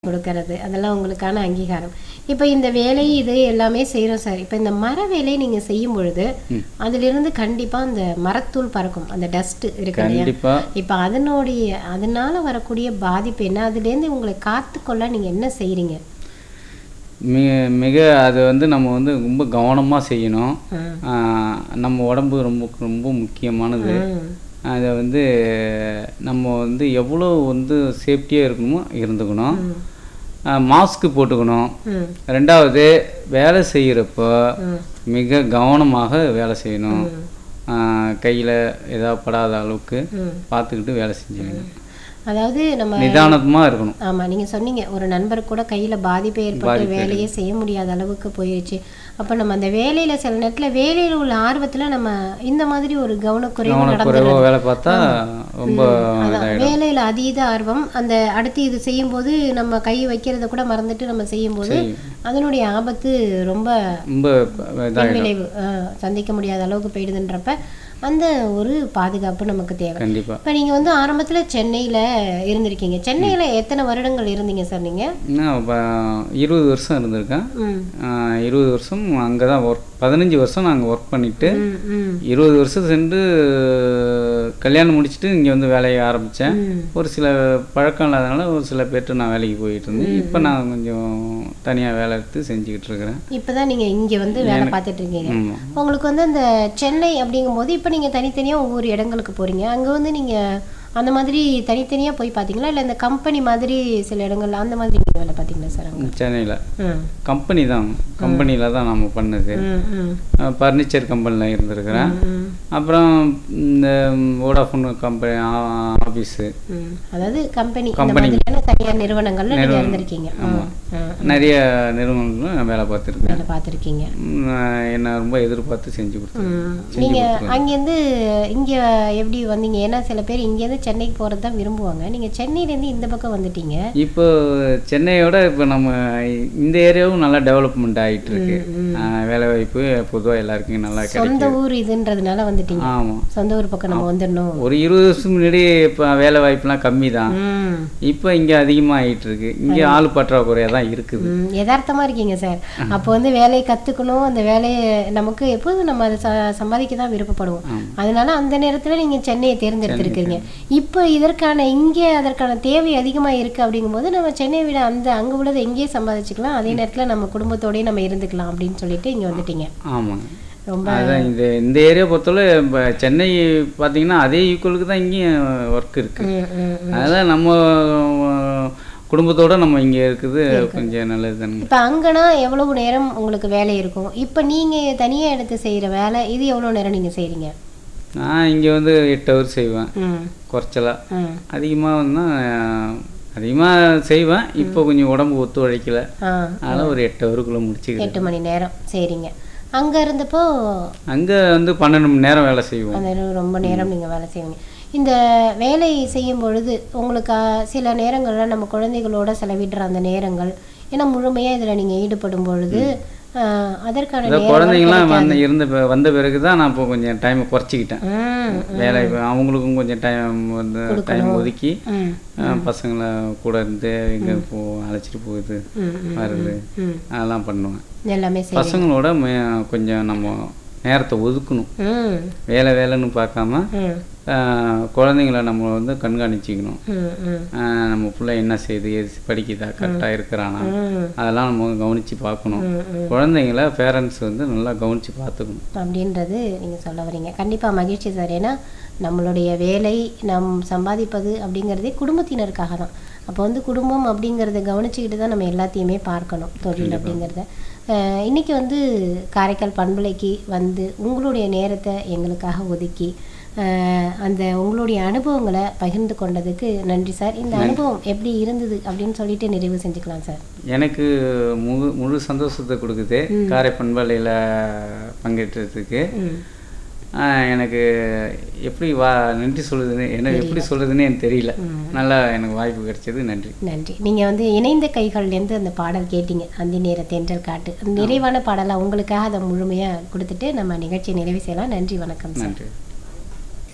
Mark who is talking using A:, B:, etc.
A: கொடுக்கறது அதெல்லாம் உங்களுக்கான அங்கீகாரம் இப்போ இந்த வேலை இது எல்லாமே செய்கிறோம் சார் இப்போ இந்த மர வேலையை நீங்கள் செய்யும் பொழுது அதிலிருந்து கண்டிப்பாக அந்த மரத்தூள் பறக்கும் அந்த டஸ்ட் இருக்கு இல்லையா
B: கண்டிப்பா
A: இப்போ அதனுடைய அதனால வரக்கூடிய பாதிப்பு என்ன அதுலேருந்து உங்களை காத்துக்கொள்ள நீங்கள் என்ன செய்கிறீங்க
B: மிக மிக அது வந்து நம்ம வந்து ரொம்ப கவனமாக செய்யணும்
A: ம்.
B: ஆஹ் நம்ம உடம்பு ரொம்ப ரொம்ப முக்கியமானது
A: ம்.
B: அதை வந்து நம்ம வந்து எவ்வளோ வந்து சேஃப்டியாக இருக்கணுமோ இருந்துக்கணும் மாஸ்க்கு போட்டுக்கணும்
A: ம்
B: ரெண்டாவது வேலை செய்கிறப்போ
A: ம்
B: மிக கவனமாக வேலை செய்யணும் கையில் ஏதாவது படாத அளவுக்கு
A: ம்
B: பார்த்துக்கிட்டு வேலை செஞ்சுக்கணும்
A: அதாவது நம்ம
B: நிதானமாக இருக்கணும்
A: ஆமா நீங்க சொன்னீங்க ஒரு நண்பர் கூட கையில பாதிப்பு ஏற்பட்டு வேலையே செய்ய முடியாத அளவுக்கு போயிருச்சு அப்ப நம்ம அந்த வேலையில சில நேரத்துல வேலையில உள்ள ஆர்வத்துல நம்ம இந்த மாதிரி ஒரு கவனக்குறைவு நடந்து
B: கவனக்குறைவாக வேலை பார்த்தா ரொம்ப
A: அதான் வேலையில அதீத ஆர்வம் அந்த அடுத்து இது செய்யும்போது நம்ம கை வைக்கிறத கூட மறந்துட்டு நம்ம செய்யும்போது அதனுடைய ஆபத்து ரொம்ப
B: ரொம்ப இதாக
A: பின்விளைவு அஹ், சந்திக்க முடியாத அளவுக்கு போயிடுதுன்றப்ப அந்த ஒரு பாதுகாப்பு நமக்கு தேவை
B: கண்டிப்பாக
A: இப்போ நீங்கள் வந்து ஆரம்பத்தில் சென்னையில் இருந்திருக்கீங்க சென்னையில் எத்தனை வருடங்கள் இருந்தீங்க சார் நீங்கள்
B: நான் இப்போ இருபது வருஷம் இருந்திருக்கேன்
A: ம்
B: ஆஹ் இருபது வருஷம் அங்கே தான் ஒர்க் பதினஞ்சு வருஷம் நான் அங்கே ஒர்க் பண்ணிவிட்டு
A: ம் ம்
B: இருபது வருஷம் சென்று கல்யாணம் முடிச்சுட்டு இங்கே வந்து வேலையை ஆரம்பித்தேன்
A: ம்.
B: ஒரு சில பழக்கம் இல்லாதனால ஒரு சில பேர்ட்டு நான் வேலைக்கு போயிட்டு இருந்தேன் இப்போ நான் கொஞ்சம் தனியாக வேலை எடுத்து செஞ்சுக்கிட்டு இருக்கிறேன்
A: இப்போ தான் நீங்கள் இங்கே வந்து வேலை பார்த்துட்டு இருக்கீங்க
B: ஆமாம்
A: உங்களுக்கு வந்து அந்த சென்னை அப்படிங்கும்போது இப்போ நீங்கள் தனித்தனியாக ஒவ்வொரு இடங்களுக்கு போகிறீங்க அங்கே வந்து நீங்கள் அந்த மாதிரி தனித்தனியாக போய் பார்த்தீங்களா இல்லை இந்த கம்பெனி மாதிரி சில இடங்கள்ல அந்த மாதிரி நீங்கள் வேலை பார்த்தீங்களா சார் அங்கே
B: சென்னையில்
A: ம்
B: கம்பெனி தான் கம்பெனியில் தான் நம்ம பண்ணது
A: ம் ம்
B: ஃபர்னிச்சர் கம்பெனியில் இருந்திருக்கிறேன்
A: ம்
B: அப்புறம் இந்த வோடாஃபோன் கம்பெனி ஆஃபீஸு
A: ம் அதாவது கம்பெனி இந்த மாதிரியான தனியார் நிறுவனங்கள்ல நீங்கள் இருந்திருக்கீங்க ம் ம்
B: நிறைய நிறுவனங்களும் நான் வேலை பார்த்துருக்கேன்
A: வேலை பார்த்துருக்கீங்க
B: என்ன ரொம்ப எதிர்பார்த்து செஞ்சு கொடுத்தேன்
A: ம். நீங்க அங்கேருந்து இங்க எப்படி வந்தீங்க ஏன்னா சில பேர் இங்கேருந்து சென்னைக்கு போறது தான் விரும்புவாங்க நீங்க சென்னையிலேருந்து இந்த பக்கம் வந்துட்டீங்க
B: இப்போ சென்னையோட இப்போ நம்ம இந்த ஏரியாவும் நல்லா டெவலப்மெண்ட் ஆகிட்டு இருக்கு ஆஹ் வேலை வாய்ப்பு பொதுவாக எல்லாருக்கும் நல்லா கிடைக்கும்
A: சொந்த ஊர் இதுன்றதுனால வந்துட்டீங்க
B: ஆமாம்
A: சொந்த ஊர் பக்கம் நம்ம வந்துடணும்
B: ஒரு இருபது வருஷம் முன்னாடி இப்போ வேலை வாய்ப்புலாம் கம்மி தான்
A: ம்.
B: இப்போ இங்கே அதிகமாக ஆகிட்டு இருக்கு இங்கே ஆள் பற்றாக்குறையாக தான் இருக்குது
A: ம், யதார்த்தமா இருக்கீங்க சார் அப்போ வந்து வேலையை கத்துக்கணும் அந்த வேலையை நமக்கு எப்போதும் நம்ம அதை ச- சம்பாதிக்க தான் விருப்பப்படுவோம் அதனால அந்த நேரத்துல நீங்க சென்னையை தேர்ந்தெடுத்திருக்கீங்க இப்போ இதற்கான இங்கே அதற்கான தேவை அதிகமா இருக்கு அப்படிங்கும்போது நம்ம சென்னையை விட அந்த அங்க உள்ளதை இங்கேயே சம்பாதிச்சுக்கலாம் அதே நேரத்துல நம்ம குடும்பத்தோடயே நம்ம இருந்துக்கலாம் அப்படின்னு சொல்லிட்டு இங்க வந்துட்டீங்க
B: ஆமாங்க
A: ரொம்ப
B: அதான் இந்த இந்த ஏரியா பொறுத்தவரை இப்போ சென்னை பார்த்தீங்கன்னா அதே ஈக்குவலுக்கு தான் இங்கேயும் ஒர்க் இருக்குது
A: ம், ம்.
B: அதனால் நம்ம அஹ், குடும்பத்தோட நம்ம இங்கே இருக்குது கொஞ்சம் நல்லது தானுங்க
A: இப்போ அங்கன்னா எவ்வளவு நேரம் உங்களுக்கு வேலை இருக்கும் இப்போ நீங்க தனியா எடுத்து செய்யற வேலை இது எவ்வளவு நேரம் நீங்க செய்றீங்க
B: நான் இங்கே வந்து எட்டு ஹவர் செய்வேன்
A: ம்
B: குறைச்சலா
A: ம்
B: அதிகமாக வந்து அதிகமாக செய்வேன் இப்போ கொஞ்சம் உடம்பு ஒத்துழைக்கல
A: ஆ
B: அதனால் ஒரு எட்டு ஹவருக்குள்ளே முடிச்சுக்கிறேன்
A: எட்டு மணி நேரம் சரிங்க அங்க இருந்தப்போ
B: அங்கே வந்து பன்னெண்டு மணி நேரம் வேலை செய்வோம்
A: அந்த நேரம் ரொம்ப நேரம் நீங்க வேலை செய்வீங்க இந்த வேலை செய்யும் பொழுது உங்களுக்கு ஆ, சில நேரங்கள்ல நம்ம குழந்தைகளோட செலவிடுற அந்த நேரங்கள் ஏன்னா முழுமையா இதுல நீங்க ஈடுபடும் பொழுது ஆ, அதற்கான
B: இந்த
A: நேரம்
B: குழந்தைங்களாம் வந்து இருந்த பி- வந்த பிறகு தான் நான் இப்போ கொஞ்சம் டைமை குறைச்சிக்கிட்டேன்
A: ம்
B: வேலை அவங்களுக்கும் கொஞ்சம் டைம் வந்து டைம் ஒதுக்கி
A: ம்
B: அஹ், பசங்களை கூட இருந்து இங்கே போ அழைச்சிட்டு போகுது
A: ம், ம்,
B: வருது
A: ம்
B: அதெல்லாம் பண்ணுவேன்
A: எல்லாமே சரி
B: பசங்களோட மே- கொஞ்சம் நம்ம நேரத்தை ஒதுக்கணும்
A: ம்
B: வேலை வேலைன்னு பார்க்காம
A: ம்
B: அஹ், குழந்தைங்கள நம்ம வந்து கண்காணிச்சிக்கணும்
A: ம் ம்
B: அஹ், நம்ம பிள்ளை என்ன செய்யுது எது படிக்குதா கரெக்டாக இருக்கிறானா
A: ம்
B: அதெல்லாம் நம்ம கவனித்து பார்க்கணும்
A: ம், ம்.
B: குழந்தைங்கள பேரண்ட்ஸ் வந்து நல்லா கவனித்து பார்த்துக்கணும்
A: அப்படின்றது நீங்கள் சொல்ல வரீங்க கண்டிப்பாக மகிழ்ச்சி சார் ஏன்னா நம்மளுடைய வேலை நம் சம்பாதிப்பது அப்படிங்கிறதே குடும்பத்தினருக்காக தான் அப்போ வந்து குடும்பம் அப்படிங்கிறத கவனிச்சுக்கிட்டு தான் நம்ம எல்லாத்தையுமே பார்க்கணும் தொழில் அப்படிங்கிறத அஹ் இன்னைக்கு வந்து காரைக்கால் பண்பலைக்கு வந்து உங்களுடைய நேரத்தை எங்களுக்காக ஒதுக்கி அஹ் அந்த உங்களுடைய அனுபவங்களை பகிர்ந்து கொண்டதுக்கு நன்றி சார் இந்த அனுபவம் எப்படி இருந்தது அப்படின்னு சொல்லிட்டு நிறைவு செஞ்சுக்கலாம் சார்
B: எனக்கு முழு முழு சந்தோஷத்தை கொடுக்குது காரை பண்பாலையில் பங்கேற்றதுக்கு
A: ம்
B: ஆஹ் எனக்கு எப்படி வா நன்றி சொல்லுதுன்னு என்ன எப்படி சொல்லுதுன்னு எனக்கு தெரியல நல்லா எனக்கு வாய்ப்பு கிடைச்சது நன்றி
A: நன்றி நீங்கள் வந்து இணைந்த கைகள்லேருந்து அந்த பாடல் கேட்டீங்க அந்த நேர தென்றல் காட்டு அந்த நிறைவான பாடலை உங்களுக்காக அதை முழுமையாக கொடுத்துட்டு நம்ம நிகழ்ச்சியை நிறைவு செய்யலாம் நன்றி வணக்கம் சார்
B: நன்றி